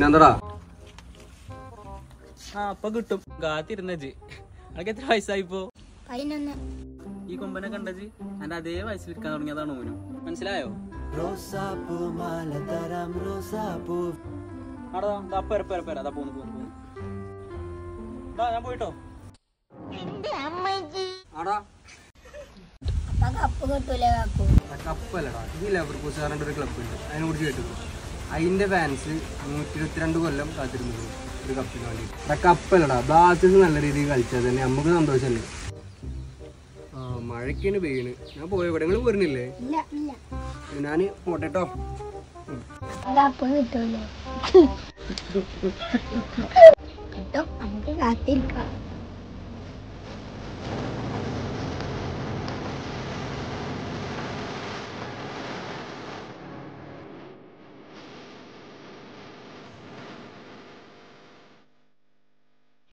പിന്നെന്താടാ ആ അപ്പൊ കിട്ടും കാത്തിരുന്നജ് അതൊക്കെ എത്ര വയസ്സായിപ്പോ പതിനൊന്ന് ഈ കൊമ്പനെ കണ്ടജ് എന്റെ അതേ വയസ്സിൽ ഇരിക്കാൻ തുടങ്ങിയതാണ് ഓനും മനസ്സിലായോ ആടാ ദാ പെര പെര പെര അതാ പോന്നു പോന്നു പോന്നു ദാ ഞാൻ പോയിട്ടോ ആടാ അപ്പൊ കപ്പ് കിട്ടൂലേ കാക്കു കപ്പല്ലടാ ഈ ലെവർ കൂസുകാരൻ്റെ ഒരു ക്ലബ്ബ് ഉണ്ട് അതിനെ കുറിച്ച് കേട്ടു അതിന്റെ ഫാൻസ് നൂറ്റി ഇരുപത്തിരണ്ട് കൊല്ലം കാത്തിരുന്നത് ഒരു കപ്പിന് വേണ്ടി ആ കപ്പല്ലടാ ബ്ലാസ്റ്റേഴ്സ് നല്ല രീതിയിൽ കളിച്ചാൽ തന്നെ നമുക്ക് സന്തോഷമല്ലേ ആ മഴയ്ക്കാണ് പെയ്യണ് ഞാൻ പോയ ഇവിടെ നിങ്ങൾ പോരുന്നില്ലേ ഇല്ല ഇല്ല ഞാൻ പോട്ടെ കേട്ടോ കപ്പ് കിട്ടൂലേ കിട്ടും നമുക്ക് കാത്തിരിക്കാം